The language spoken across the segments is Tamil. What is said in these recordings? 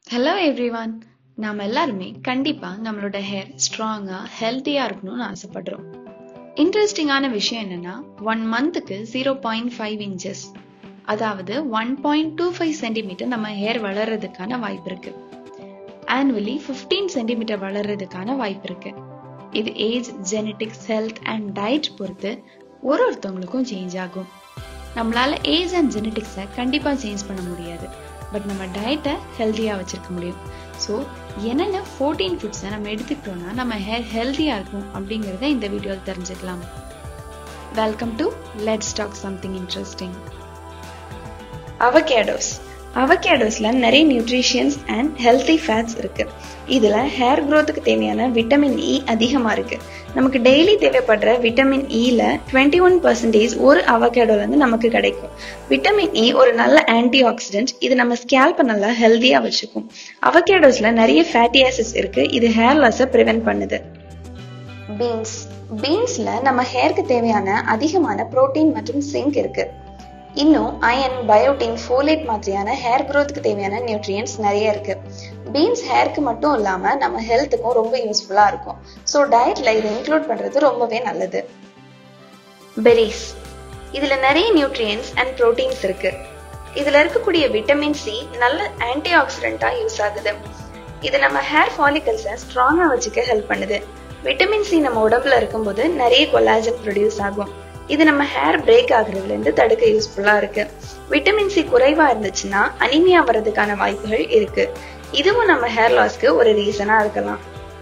ஹலோ எவ்ரிவான் நாம எல்லாருமே கண்டிப்பா நம்மளோட ஹேர் ஸ்ட்ராங்கா ஹெல்த்தியா இருக்கணும்னு ஆசைப்படுறோம் இன்ட்ரெஸ்டிங்கான விஷயம் என்னன்னா ஒன் மந்த்துக்கு ஜீரோ பாயிண்ட் ஃபைவ் இன்ச்சஸ் அதாவது one point two five centimetre நம்ம ஹேர் வளர்றதுக்கான வாய்ப்பு இருக்கு ஆனுவலி ஃபிஃப்டீன் சென்டிமீட்டர் வளர்றதுக்கான வாய்ப்பு இருக்கு இது age genetics health and diet பொறுத்து ஒரு ஒருத்தவங்களுக்கும் சேஞ்ச் ஆகும் நம்மளால ஏஜ் அண்ட் ஜெனட்டிக்ஸை கண்டிப்பா சேஞ்ச் பண்ண முடியாது பட் நம்ம டயட்டை ஹெல்த்தியாக வச்சிருக்க முடியும் ஸோ என்னென்ன ஃபோர்டீன் ஃபுட்ஸை நம்ம எடுத்துக்கிட்டோம்னா நம்ம ஹேர் ஹெல்த்தியாக இருக்கும் அப்படிங்கிறத இந்த வீடியோவில் தெரிஞ்சுக்கலாம் welcome to let's talk something interesting avocados அவகேடோஸ்ல நிறைய நியூட்ரிஷியன்ஸ் அண்ட் ஹெல்த்தி ஃபேட்ஸ் இருக்கு இதுல ஹேர் க்ரோத்துக்கு தேவையான விட்டமின் இ அதிகமா இருக்கு நமக்கு டெய்லி தேவைப்படுற விட்டமின் இல டுவெண்ட்டி ஒன் பர்சன்டேஜ் ஒரு அவகேடோல இருந்து நமக்கு கிடைக்கும் விட்டமின் இ ஒரு நல்ல ஆன்டி ஆக்சிடென்ட் இது நம்ம ஸ்கேல்பை நல்லா ஹெல்த்தியா வச்சுக்கும் அவகேடோஸ்ல நிறைய ஃபேட்டி ஆசிட்ஸ் இருக்கு இது ஹேர் லாஸை ப்ரிவென்ட் பண்ணுது பீன்ஸ் பீன்ஸ்ல நம்ம ஹேருக்கு தேவையான அதிகமான புரோட்டீன் மற்றும் சிங்க் இருக்கு இன்னும் அயன் பயோட்டின் ஃபோலேட் மாதிரியான ஹேர் க்ரோத்துக்கு தேவையான நியூட்ரியன்ஸ் நிறைய இருக்கு பீன்ஸ் ஹேருக்கு மட்டும் இல்லாம நம்ம ஹெல்த்துக்கும் ரொம்ப யூஸ்ஃபுல்லா இருக்கும் ஸோ டயட்ல இதை இன்க்ளூட் பண்றது ரொம்பவே நல்லது பெரிஸ் இதுல நிறைய நியூட்ரியன்ஸ் அண்ட் ப்ரோட்டீன்ஸ் இருக்கு இதுல இருக்கக்கூடிய விட்டமின் சி நல்ல ஆன்டி ஆக்சிடென்டா யூஸ் ஆகுது இது நம்ம ஹேர் ஃபாலிகல்ஸை ஸ்ட்ராங்கா வச்சுக்க ஹெல்ப் பண்ணுது விட்டமின் சி நம்ம உடம்புல இருக்கும்போது நிறைய கொலாஜன் ப்ரொடியூஸ் ஆகும் இது நம்ம ஹேர் பிரேக் ஆகுறதுல இருந்து தடுக்க யூஸ்ஃபுல்லா இருக்கு விட்டமின் சி குறைவா இருந்துச்சுன்னா அனிமியா வர்றதுக்கான வாய்ப்புகள் இருக்கு இதுவும் நம்ம ஹேர் லாஸ்க்கு ஒரு ரீசனா இருக்கலாம்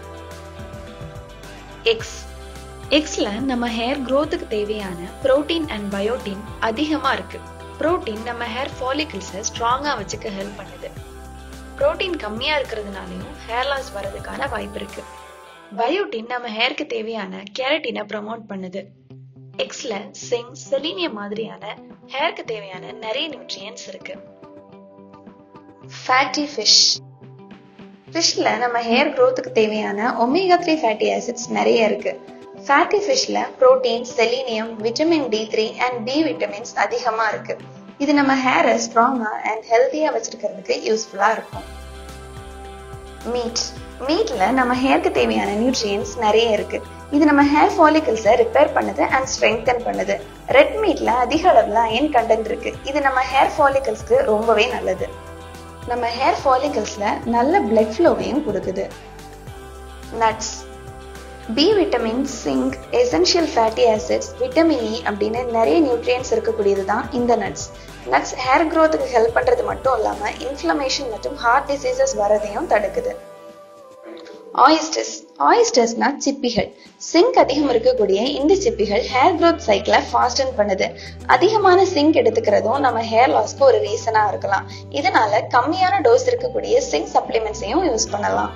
எக்ஸ் எக்ஸ்ல நம்ம ஹேர் க்ரோத்துக்கு தேவையான புரோட்டீன் அண்ட் பயோட்டின் அதிகமா இருக்கு புரோட்டீன் நம்ம ஹேர் ஃபாலிகிள்ஸை ஸ்ட்ராங்கா வச்சுக்க ஹெல்ப் பண்ணுது புரோட்டீன் கம்மியா இருக்கிறதுனாலையும் ஹேர் லாஸ் வர்றதுக்கான வாய்ப்பு இருக்கு பயோட்டின் நம்ம ஹேருக்கு தேவையான கேரட்டினை ப்ரமோட் பண்ணுது எக்ஸ்ல சிங் செலீனியம் மாதிரியான ஹேருக்கு தேவையான நிறைய நியூட்ரியன்ஸ் இருக்கு ஃபேட்டி ஃபிஷ் ஃபிஷ்ல நம்ம ஹேர் க்ரோத்துக்கு தேவையான ஒமேகா த்ரீ ஃபேட்டி ஆசிட்ஸ் நிறைய இருக்கு ஃபேட்டி ஃபிஷ்ல protein selenium vitamin D three and B vitamins அதிகமா இருக்கு இது நம்ம ஹேரை ஸ்ட்ராங்கா அண்ட் ஹெல்த்தியா வச்சிருக்கிறதுக்கு யூஸ்ஃபுல்லா இருக்கும் மீட் மீட்ல நம்ம ஹேருக்கு தேவையான நியூட்ரியன்ஸ் நிறைய இருக்கு இது நம்ம ஹேர் ஃபாலிகல்ஸை ரிப்பேர் பண்ணுது அண்ட் ஸ்ட்ரெங்தன் பண்ணுது ரெட் மீட்ல அதிக அளவுல அயன் கண்டென்ட் இருக்கு இது நம்ம ஹேர் ஃபாலிகல்ஸ்க்கு ரொம்பவே நல்லது நம்ம ஹேர் ஃபாலிகல்ஸ்ல நல்ல பிளட் ஃப்ளோவையும் கொடுக்குது nuts B vitamin zinc essential fatty acids vitamin E அப்படின்னு நிறைய நியூட்ரியன்ஸ் இருக்கக்கூடியது தான் இந்த நட்ஸ் நட்ஸ் ஹேர் க்ரோத்துக்கு ஹெல்ப் பண்றது மட்டும் இல்லாம இன்ஃப்ளமேஷன் மற்றும் ஹார்ட் டிசீசஸ் வரதையும் தடுக்குது ஆயிஸ்டர்ஸ் ஆயிஸ்டர்ஸ்னா சிப்பிகள் சிங்க் அதிகம் இருக்கக்கூடிய இந்த சிப்பிகள் ஹேர் க்ரோத் சைக்கிளை ஃபாஸ்டன் பண்ணுது அதிகமான சிங்க் எடுத்துக்கிறதும் நம்ம ஹேர் லாஸ்க்கு ஒரு ரீசனா இருக்கலாம் இதனால கம்மியான டோஸ் இருக்கக்கூடிய சிங்க் சப்ளிமெண்ட்ஸையும் யூஸ் பண்ணலாம்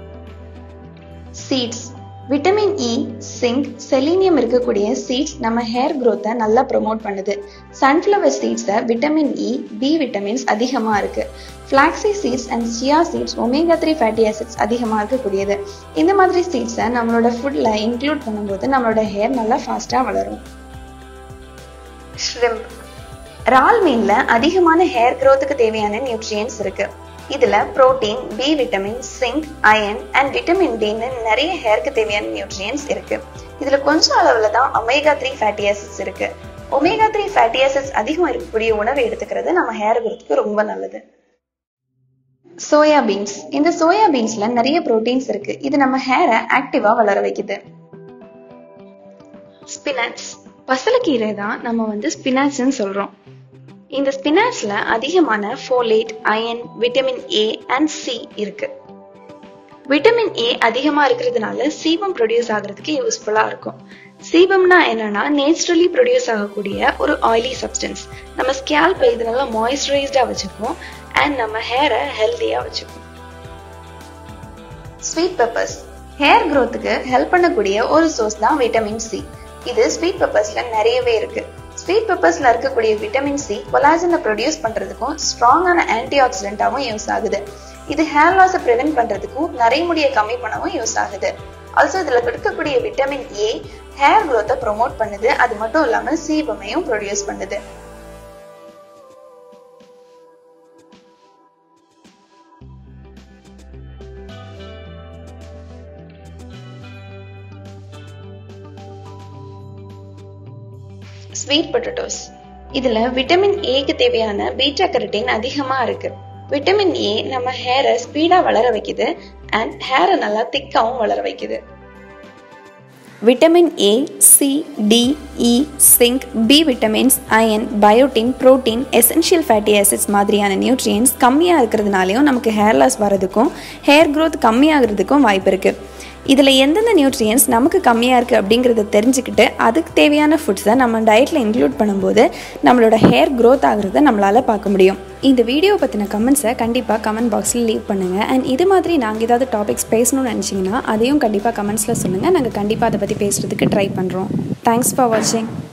seeds vitamin E zinc selenium இருக்கக்கூடிய சீட்ஸ் நம்ம ஹேர் க்ரோத்தை நல்லா ப்ரொமோட் பண்ணுது சன்ஃப்ளவர் சீட்ஸை விட்டமின் இ பி விட்டமின்ஸ் அதிகமாக இருக்கு flax seeds and chia seeds omega three fatty acids அதிகமாக இருக்கக்கூடியது இந்த மாதிரி சீட்ஸை நம்மளோட ஃபுட்டில் இன்க்ளூட் பண்ணும்போது நம்மளோட ஹேர் நல்லா ஃபாஸ்ட்டாக வளரும் ஷ்ரிம்ப் இறால் மீன்ல அதிகமான ஹேர் க்ரோத்துக்கு தேவையான நியூட்ரியன்ஸ் இருக்கு இதுல protein B vitamin zinc iron and vitamin டின்னு நிறைய ஹேருக்கு தேவையான நியூட்ரியன்ஸ் இருக்கு இதுல கொஞ்சம் அளவுல தான் ஒமேகா த்ரீ ஃபேட்டி ஆசிட்ஸ் இருக்கு ஒமேகா த்ரீ ஃபேட்டி ஆசிட்ஸ் அதிகம் இருக்கக்கூடிய உணவை எடுத்துக்கிறது நம்ம ஹேர் குரோத்துக்கு ரொம்ப நல்லது சோயா பீன்ஸ் இந்த சோயா பீன்ஸ்ல நிறைய புரோட்டீன்ஸ் இருக்கு இது நம்ம ஹேரை ஆக்டிவா வளர வைக்குது ஸ்பினாச் பசலக்கீரை தான் நம்ம வந்து ஸ்பினாச்னு சொல்றோம் இந்த ஸ்பினாச்ல அதிகமான folate iron vitamin A and C இருக்கு விட்டமின் ஏ அதிகமா இருக்கிறதுனால சீபம் ப்ரொடியூஸ் ஆகுறதுக்கு யூஸ்ஃபுல்லா இருக்கும் சீபம்னா என்னன்னா நேச்சுரலி ப்ரொடியூஸ் ஆகக்கூடிய ஒரு ஆயிலி சப்ஸ்டன்ஸ் நம்ம ஸ்கேல்ப் இது நல்லா மாய்ஸ்சரைஸ்டா வச்சுக்கும் அண்ட் நம்ம ஹேரை ஹெல்த்தியா வச்சுக்கும் ஸ்வீட் பெப்பர்ஸ் ஹேர் க்ரோத்துக்கு ஹெல்ப் பண்ணக்கூடிய ஒரு சோர்ஸ் தான் விட்டமின் சி இது ஸ்வீட் பெப்பர்ஸ்ல நிறையவே இருக்கு ஸ்வீட் பெப்பர்ஸ்ல இருக்கக்கூடிய விட்டமின் சி கொலாஜனை ப்ரொடியூஸ் பண்றதுக்கும் ஸ்ட்ராங்கான ஆன்டி ஆக்சிடென்டாவும் யூஸ் ஆகுது இது ஹேர் லாஸை ப்ரிவென்ட் பண்றதுக்கும் நிறைய முடியை கம்மி பண்ணவும் யூஸ் ஆகுது ஆல்சோ இதுல இருக்கக்கூடிய விட்டமின் ஏ ஹேர் க்ரோத்தை ப்ரொமோட் பண்ணுது அது மட்டும் இல்லாம சீபமையும் ப்ரொடியூஸ் பண்ணுது ஸ்வீட் பொட்டட்டோஸ் இதுல விட்டமின் ஏக்கு தேவையான பீட்டா கரோட்டின் அதிகமா இருக்கு விட்டமின் ஏ நம்ம ஹேரை ஸ்பீடா வளர வைக்குது அண்ட் ஹேரை நல்லா திக்காவும் வளர வைக்குது vitamin A C D E zinc B vitamins iron biotin protein essential fatty acids மாதிரியான நியூட்ரியன்ஸ் கம்மியாக இருக்கிறதுனாலையும் நமக்கு ஹேர் லாஸ் வரதுக்கும் ஹேர் க்ரோத் கம்மியாகிறதுக்கும் வாய்ப்பு இருக்குது இதில் எந்தெந்த நியூட்ரியன்ஸ் நமக்கு கம்மியாக இருக்குது அப்படிங்கிறத தெரிஞ்சுக்கிட்டு அதுக்கு தேவையான ஃபுட்ஸை நம்ம டயட்டில் இன்க்ளூட் பண்ணும்போது நம்மளோட ஹேர் க்ரோத் ஆகிறத நம்மளால் பார்க்க முடியும் இந்த வீடியோ பற்றின கமெண்ட்ஸை கண்டிப்பாக கமெண்ட் பாக்ஸில் லீவ் பண்ணுங்கள் அண்ட் இது மாதிரி நாங்கள் ஏதாவது டாபிக்ஸ் பேசணும்னு நினச்சிங்கன்னா அதையும் கண்டிப்பாக கமெண்ட்ஸில் சொல்லுங்கள் நாங்கள் கண்டிப்பாக அதை பற்றி பேசுகிறதுக்கு ட்ரை பண்ணுறோம் தேங்க்ஸ் ஃபார் வாட்சிங்